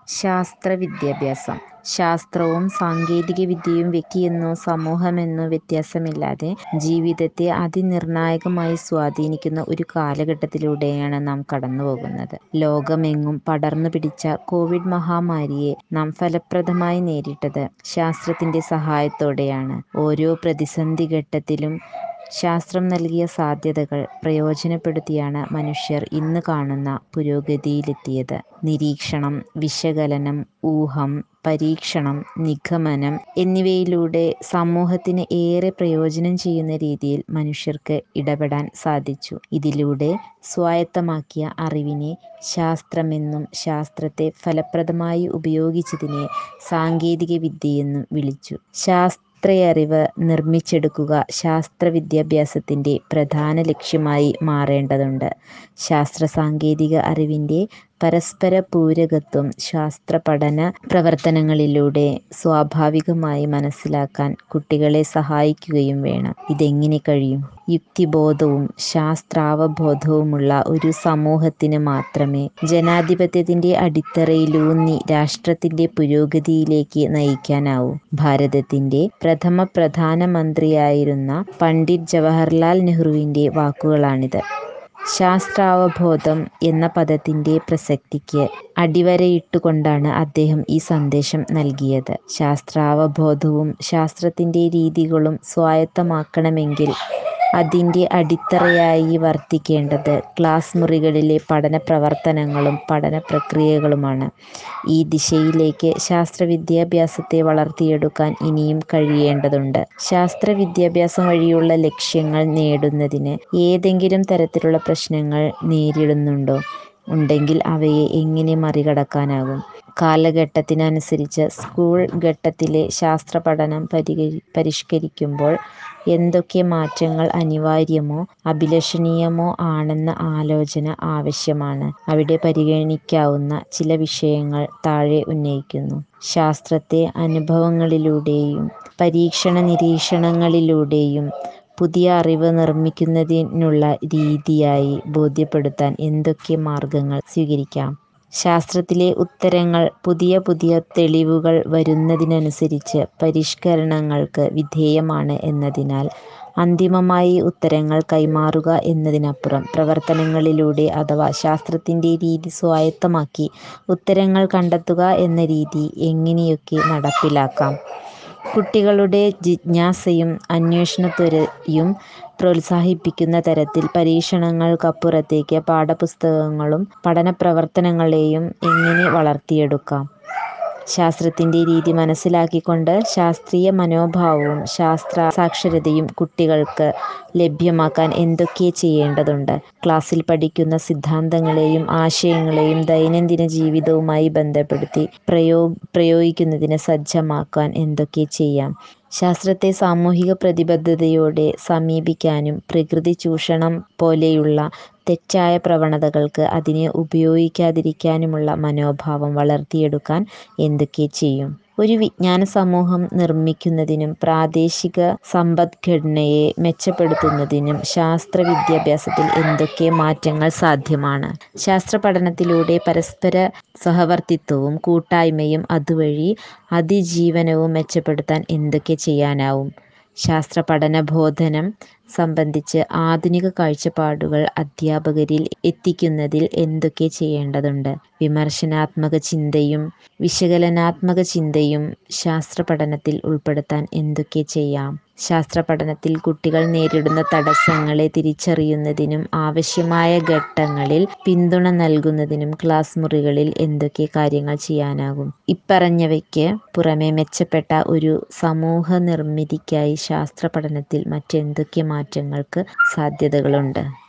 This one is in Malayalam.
ശാസ്ത്ര വിദ്യാഭ്യാസം ശാസ്ത്രവും സാങ്കേതികവിദ്യയും വ്യക്തിയെന്നോ സമൂഹമെന്നോ വ്യത്യാസമില്ലാതെ ജീവിതത്തെ അതിനിർണായകമായി സ്വാധീനിക്കുന്ന ഒരു കാലഘട്ടത്തിലൂടെയാണ് നാം കടന്നുപോകുന്നത്. ലോകമെങ്ങും പടർന്നു പിടിച്ച കോവിഡ് മഹാമാരിയെ നാം ഫലപ്രദമായി നേരിട്ടത് ശാസ്ത്രത്തിന്റെ സഹായത്തോടെയാണ്. ഓരോ പ്രതിസന്ധിഘട്ടത്തിലും ശാസ്ത്രം നൽകിയ സാധ്യതകൾ പ്രയോജനപ്പെടുത്തിയാണ് മനുഷ്യർ ഇന്ന് കാണുന്ന പുരോഗതിയിലെത്തിയത്. നിരീക്ഷണം, വിശകലനം, ഊഹം, പരീക്ഷണം, നിഗമനം എന്നിവയിലൂടെ സമൂഹത്തിന് ഏറെ പ്രയോജനം ചെയ്യുന്ന രീതിയിൽ മനുഷ്യർക്ക് ഇടപെടാൻ സാധിച്ചു. ഇതിലൂടെ സ്വായത്തമാക്കിയ അറിവിനെ ശാസ്ത്രമെന്നും ശാസ്ത്രത്തെ ഫലപ്രദമായി ഉപയോഗിച്ചതിനെ സാങ്കേതികവിദ്യയെന്നും വിളിച്ചു. ശാസ്ത്രയറിവ് നിർമ്മിച്ചെടുക്കുക ശാസ്ത്രവിദ്യാഭ്യാസത്തിന്റെ പ്രധാന ലക്ഷ്യമായി മാറേണ്ടതുണ്ട്. ശാസ്ത്ര-സാങ്കേതിക അറിവിന്റെ പരസ്പരപൂരകത്വം ശാസ്ത്രപഠന പ്രവർത്തനങ്ങളിലൂടെ സ്വാഭാവികമായി മനസ്സിലാക്കാൻ കുട്ടികളെ സഹായിക്കുകയും വേണം. ഇതെങ്ങനെ കഴിയും? യുക്തിബോധവും ശാസ്ത്രാവബോധവുമുള്ള ഒരു സമൂഹത്തിന് മാത്രമേ ജനാധിപത്യത്തിന്റെ അടിത്തറയിലൂന്നി രാഷ്ട്രത്തിന്റെ പുരോഗതിയിലേക്ക് നയിക്കാനാവൂ. ഭാരതത്തിന്റെ പ്രഥമ പ്രധാനമന്ത്രിയായിരുന്ന പണ്ഡിറ്റ് ജവഹർലാൽ നെഹ്റുവിന്റെ വാക്കുകളാണിത്. ശാസ്ത്രാവബോധം എന്ന പദത്തിന്റെ പ്രസക്തിക്ക് അടിവരയിട്ടുകൊണ്ടാണ് അദ്ദേഹം ഈ സന്ദേശം നൽകിയത്. ശാസ്ത്രാവബോധവും ശാസ്ത്രത്തിന്റെ രീതികളും സ്വായത്തമാക്കണമെങ്കിൽ അതിന്റെ അടിത്തറയായി വർത്തിക്കേണ്ടത് ക്ലാസ് മുറികളിലെ പഠനപ്രവർത്തനങ്ങളും പഠനപ്രക്രിയകളുമാണ്. ഈ ദിശയിലേക്ക് ശാസ്ത്രവിദ്യാഭ്യാസത്തെ വളർത്തിയെടുക്കാൻ ഇനിയും കഴിയേണ്ടതുണ്ട്. ശാസ്ത്രവിദ്യാഭ്യാസം വഴിയുള്ള ലക്ഷ്യങ്ങൾ നേടുന്നതിന് ഏതെങ്കിലും തരത്തിലുള്ള പ്രശ്നങ്ങൾ നേരിടുന്നുണ്ടോ? ഉണ്ടെങ്കിൽ അവയെ എങ്ങനെ മറികടക്കാനാകും? കാലഘട്ടത്തിനനുസരിച്ച് സ്കൂൾ ഘട്ടത്തിലെ ശാസ്ത്രപഠനം പരിഷ്കരിക്കുമ്പോൾ എന്തൊക്കെ മാറ്റങ്ങൾ അനിവാര്യമോ അഭിലഷണീയമോ ആണെന്ന ആലോചന ആവശ്യമാണ്. അവിടെ പരിഗണിക്കാവുന്ന ചില വിഷയങ്ങൾ താഴെ ഉന്നയിക്കുന്നു. ശാസ്ത്രത്തെ അനുഭവങ്ങളിലൂടെയും പരീക്ഷണനിരീക്ഷണങ്ങളിലൂടെയും പുതിയ അറിവ് നിർമ്മിക്കുന്നതിനുള്ള രീതിയായി ബോധ്യപ്പെടുത്താൻ എന്തൊക്കെ മാർഗങ്ങൾ സ്വീകരിക്കാം? ശാസ്ത്രത്തിലെ ഉത്തരങ്ങൾ പുതിയ പുതിയ തെളിവുകൾ വരുന്നതിനനുസരിച്ച് പരിഷ്കരണങ്ങൾക്ക് വിധേയമാണ് എന്നതിനാൽ അന്തിമമായി ഉത്തരങ്ങൾ കൈമാറുക എന്നതിനപ്പുറം പ്രവർത്തനങ്ങളിലൂടെ അഥവാ ശാസ്ത്രത്തിന്റെ രീതി സ്വായത്തമാക്കി ഉത്തരങ്ങൾ കണ്ടെത്തുക എന്ന രീതി എങ്ങനെയൊക്കെ നടപ്പിലാക്കാം? കുട്ടികളുടെ ജിജ്ഞാസയും അന്വേഷണത്വരയും പ്രോത്സാഹിപ്പിക്കുന്ന തരത്തിൽ പരീക്ഷണങ്ങൾക്കപ്പുറത്തേക്ക് പാഠപുസ്തകങ്ങളും പഠനപ്രവർത്തനങ്ങളെയും എങ്ങനെ വളർത്തിയെടുക്കാം? ശാസ്ത്രത്തിന്റെ രീതി മനസ്സിലാക്കിക്കൊണ്ട് ശാസ്ത്രീയ മനോഭാവവും ശാസ്ത്രസാക്ഷരതയും കുട്ടികൾക്ക് ലഭ്യമാക്കാൻ എന്തൊക്കെ ചെയ്യേണ്ടതുണ്ട്? ക്ലാസ്സിൽ പഠിക്കുന്ന സിദ്ധാന്തങ്ങളെയും ആശയങ്ങളെയും ദൈനംദിന ജീവിതവുമായി ബന്ധപ്പെടുത്തി പ്രയോഗിക്കുന്നതിന് സജ്ജമാക്കാൻ എന്തൊക്കെ ചെയ്യാം? ശാസ്ത്രത്തെ സാമൂഹിക പ്രതിബദ്ധതയോടെ സമീപിക്കാനും പ്രകൃതിചൂഷണം പോലെയുള്ള തെറ്റായ പ്രവണതകൾക്ക് അതിനെ ഉപയോഗിക്കാതിരിക്കാനുമുള്ള മനോഭാവം വളർത്തിയെടുക്കാൻ എന്തൊക്കെ ചെയ്യും? ഒരു വിജ്ഞാനസമൂഹം നിർമ്മിക്കുന്നതിനും പ്രാദേശിക സമ്പദ്ഘടനയെ മെച്ചപ്പെടുത്തുന്നതിനും ശാസ്ത്രവിദ്യാഭ്യാസത്തിൽ എന്തൊക്കെ മാറ്റങ്ങൾ സാധ്യമാണ്? ശാസ്ത്രപഠനത്തിലൂടെ പരസ്പരസഹവർത്തിത്വവും കൂട്ടായ്മയും അതുവഴി അതിജീവനവും മെച്ചപ്പെടുത്താൻ എന്തൊക്കെ ചെയ്യാനാവും? ശാസ്ത്രപഠനബോധനം സംബന്ധിച്ച് ആധുനിക കാഴ്ചപ്പാടുകൾ അധ്യാപകരിൽ എത്തിക്കുന്നതിൽ എന്തൊക്കെ ചെയ്യേണ്ടതുണ്ട്? വിമർശനാത്മകചിന്തയും വിശകലനാത്മകചിന്തയും ശാസ്ത്രപഠനത്തിൽ ഉൾപ്പെടുത്താൻ എന്തൊക്കെ ചെയ്യാം? ശാസ്ത്രപഠനത്തിൽ കുട്ടികൾ നേരിടുന്ന തടസ്സങ്ങളെ തിരിച്ചറിയുന്നതിനും ആവശ്യമായ ഘട്ടങ്ങളിൽ പിന്തുണ നൽകുന്നതിനും ക്ലാസ് മുറികളിൽ എന്തൊക്കെ കാര്യങ്ങൾ ചെയ്യാനാകും? ഇപ്പറഞ്ഞവയ്ക്ക് പുറമേ മെച്ചപ്പെട്ട ഒരു സമൂഹനിർമ്മിതിക്കായി ശാസ്ത്രപഠനത്തിൽ മറ്റെന്തൊക്കെ മാറ്റങ്ങൾക്ക് സാധ്യതകളുണ്ട്?